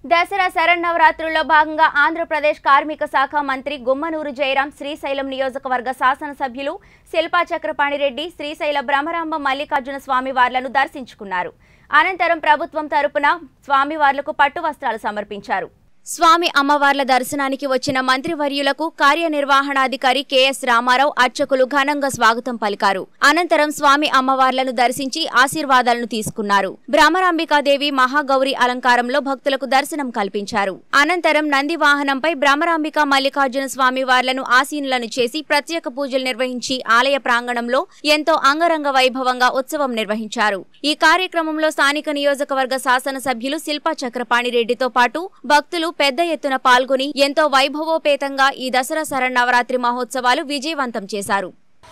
దసరా శరన్నవరాత్రుల్లో భాగంగా ఆంధ్రప్రదేశ్ కార్మిక శాఖ మంత్రి గుమ్మనూరు జయరాం శ్రీశైలం నియోజకవర్గ శాసనసభ్యులు శిల్పా చక్రపాణిరెడ్డి శ్రీశైల బ్రహ్మరాంబ మల్లికార్జున స్వామివార్లను దర్శించుకున్నారు అనంతరం ప్రభుత్వం తరపున స్వామివార్లకు పట్టు వస్త్రాలు సమర్పించారు స్వామి అమ్మవార్ల దర్శనానికి వచ్చిన మంత్రివర్యులకు కార్యనిర్వహణాధికారి కెఎస్ రామారావు అర్చకులు ఘనంగా స్వాగతం పలికారు అనంతరం స్వామి అమ్మవార్లను దర్శించి ఆశీర్వాదాలను తీసుకున్నారు భ్రమరాంబికాదేవి మహాగౌరి అలంకారంలో భక్తులకు దర్శనం కల్పించారు అనంతరం నంది వాహనంపై భ్రమరాంబిక మల్లికార్జున స్వామి వార్లను ఆసీనులను చేసి ప్రత్యేక పూజలు నిర్వహించి ఆలయ ప్రాంగణంలో ఎంతో అంగరంగ వైభవంగా ఉత్సవం నిర్వహించారు ఈ కార్యక్రమంలో స్థానిక నియోజకవర్గ శాసనసభ్యులు శిల్పా చక్రపాణిరెడ్డితో పాటు భక్తులు పెద్ద ఎత్తున పాల్గొని ఎంతో వైభవోపేతంగా ఈ దసరా శరన్నవరాత్రి మహోత్సవాలు విజయవంతం చేశారు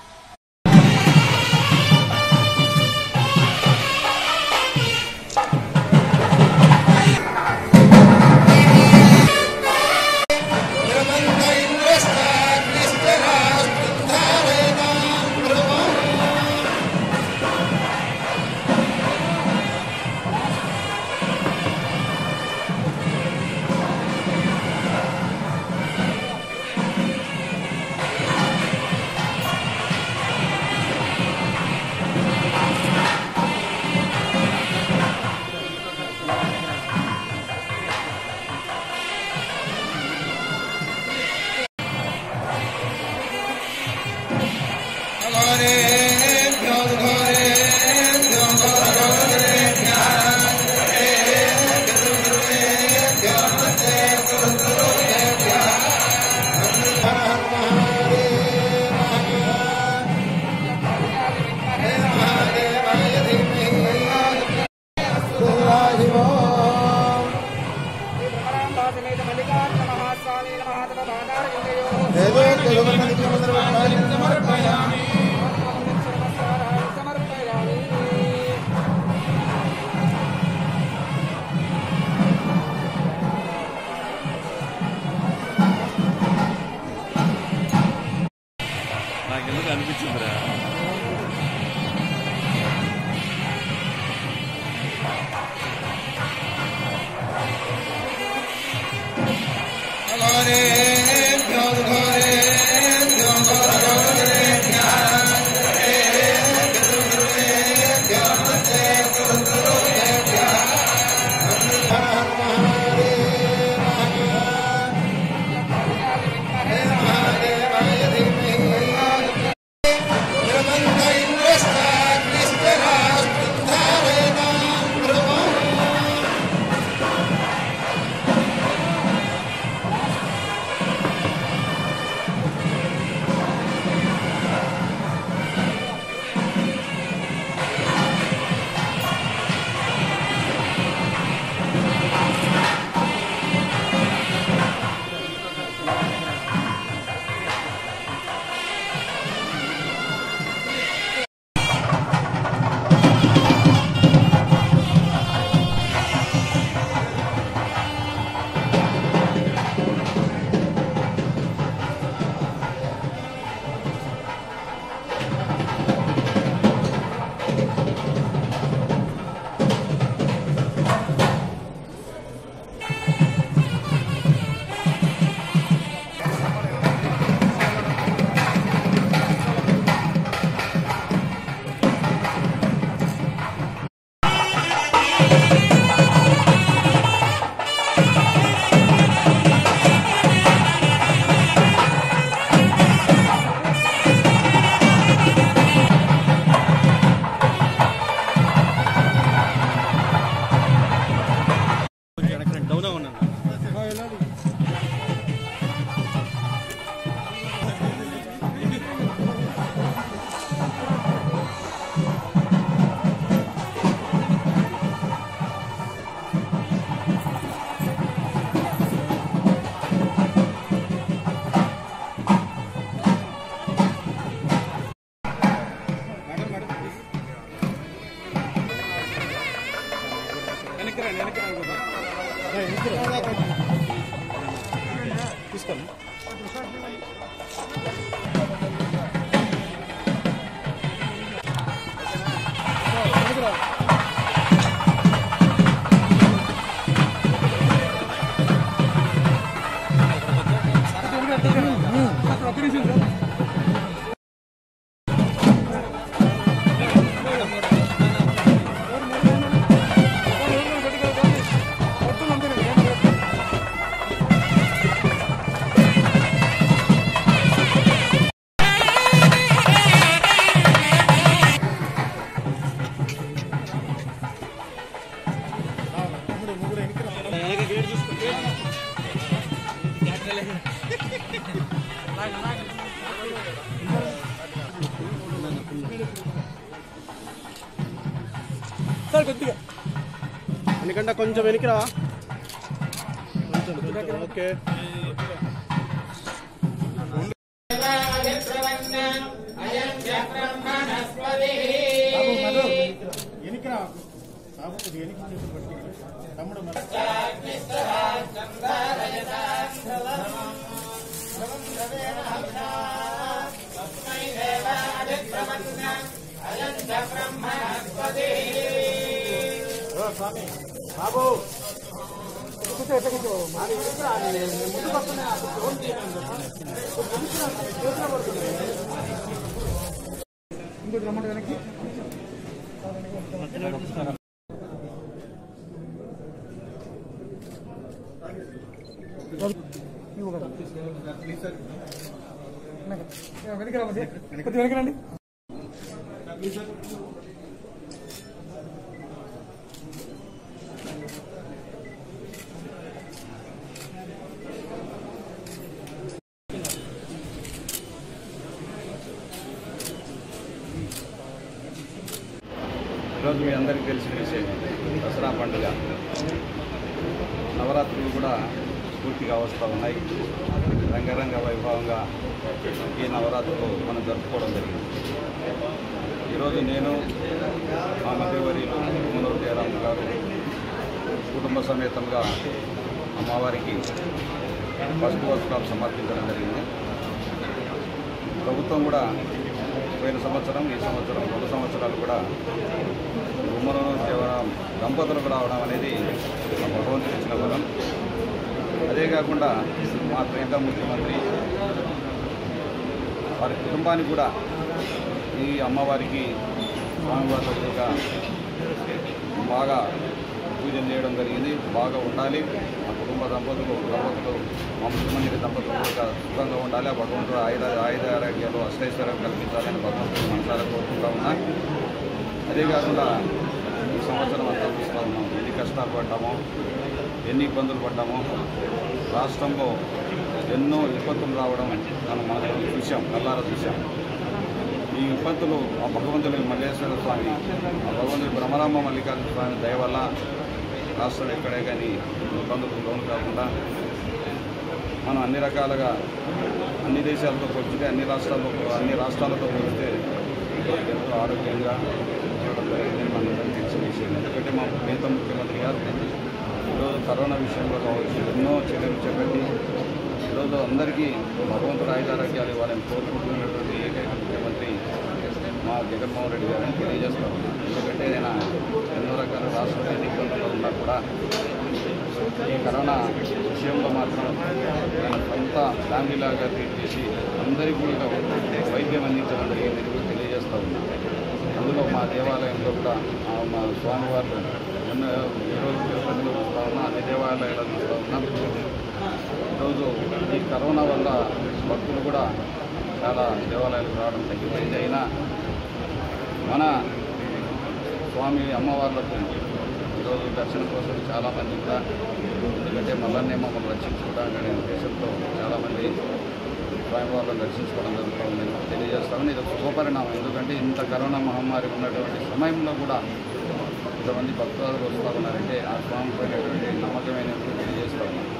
సಮೇత మల్లికార్జున మహాస్వామి మహాతమ బాధారయోగయో సమర్పయామి సమర్పయామి నాకెందుకు అనిపించిందిరా డౌన్ ఉన్నాను వెనక్కి రండి వెనక్కి రండి తీసుకోండి జెండా కొంచెం వెనక్కి రా కొంచెం కొంచెం ఓకే ఈరోజు మీ అందరికీ తెలిసిన విషయం దసరా పండుగ నవరాత్రులు కూడా పూర్తిగా వస్తూ ఉన్నాయి రంగరంగ వైభవంగా ఈ నవరాత్రులు మనం జరుపుకోవడం జరిగింది ఈరోజు నేను మా మధ్యవర్యులు కుమనూరు జయరామ్ గారు కుటుంబ సమేతంగా అమ్మవారికి పసుపు వస్త్రాలు సమర్పించడం జరిగింది ప్రభుత్వం కూడా పోయిన సంవత్సరం ఈ సంవత్సరం రెండు సంవత్సరాలు కూడా ఉమ్మరం కేవలం దంపతులకు రావడం అనేది మా భగవంతుడు ఇచ్చిన వరం అదే కాకుండా మా ప్రియత ముఖ్యమంత్రి వారి కుటుంబానికి కూడా ఈ అమ్మవారికి స్వామివారి యొక్క బాగా పూజలు చేయడం జరిగింది బాగా ఉండాలి మా కుటుంబ దంపతులు దంపతులు మా ముఖ్యమంత్రి దంపతులు కూడా సుఖంగా ఉండాలి ఆ భగవంతుడు ఆయుధ ఆయుధ ఆరోగ్యాలు అష్టైశ్వర్యం కల్పించాలని భగవంతుడు మనసారా కోరుకుంటా ఉన్నా అదే కాకుండా ఈ సంవత్సరం అంతా చూస్తూ ఉన్నాం ఎన్ని కష్టాలు పడ్డామో ఎన్ని ఇబ్బందులు పడ్డామో రాష్ట్రంలో ఎన్నో విపత్తులు రావడం మనం మనం చూసాం కల్లారా చూసాం ఈ విపత్తులు ఆ భగవంతుని మల్లేశ్వర స్వామి ఆ భగవంతుని బ్రహ్మరామ మల్లికార్జున స్వామి దయ వల్ల రాష్ట్రం ఎక్కడే కానీ ఇబ్బందులకు లోను కాకుండా మనం అన్ని రకాలుగా అన్ని దేశాలతో పోలిస్తే అన్ని రాష్ట్రాల్లో అన్ని రాష్ట్రాలతో పోలిస్తే ఎంతో ఆరోగ్యంగా ఉండడం జరిగిందని మనందరికీ తెలిసిన విషయం ఎందుకంటే మా ప్రీతం ముఖ్యమంత్రి గారు ఈరోజు కరోనా విషయంలో కావచ్చు ఎన్నో చర్యలు చేపట్టి ఈరోజు అందరికీ భగవంతుడు ఆయుధారోగ్యాలు ఇవ్వాలని కోరుకుంటున్నటువంటి ఏకైక ముఖ్యమంత్రి మా జగన్మోహన్ రెడ్డి గారిని తెలియజేస్తా ఉన్నాను ఎందుకంటే నేను ఎన్నో రకాల రాష్ట్ర ఇబ్బందులు ఉన్నా కూడా ఈ కరోనా విషయంలో మాత్రం నేను సొంత ఫ్యామిలీ లాగా ట్రీట్ చేసి అందరికీ కూడా వైద్యం అందించడం జరిగింది కూడా తెలియజేస్తా ఉన్నాను అందులో మా దేవాలయంలో కూడా ఆ మా స్వామివారు ఎన్నో ఈరోజు తిరుపతిలో చూస్తూ ఉన్నా అన్ని దేవాలయాలు చూస్తూ ఉన్నాం ఈరోజు ఈ కరోనా వల్ల భక్తులు కూడా చాలా దేవాలయాలకు రావడం తగ్గిపోయింది అయినా మన స్వామి అమ్మవార్లకు ఈరోజు దర్శనం కోసం చాలామంది కూడా ఎందుకంటే మల్లన్నే మమ్మల్ని రక్షించుకోవడానికి అనే ఉద్దేశంతో చాలామంది స్వామివారిని దర్శించుకోవడం జరుగుతుందని తెలియజేస్తామని ఇది ఒక శుభపరిణామం ఎందుకంటే ఇంత కరోనా మహమ్మారి ఉన్నటువంటి సమయంలో కూడా ఇంతమంది భక్తులు వస్తూ ఉన్నారంటే ఆ స్వామి పైనటువంటి నమ్మకమైనటువంటి తెలియజేస్తా ఉన్నాం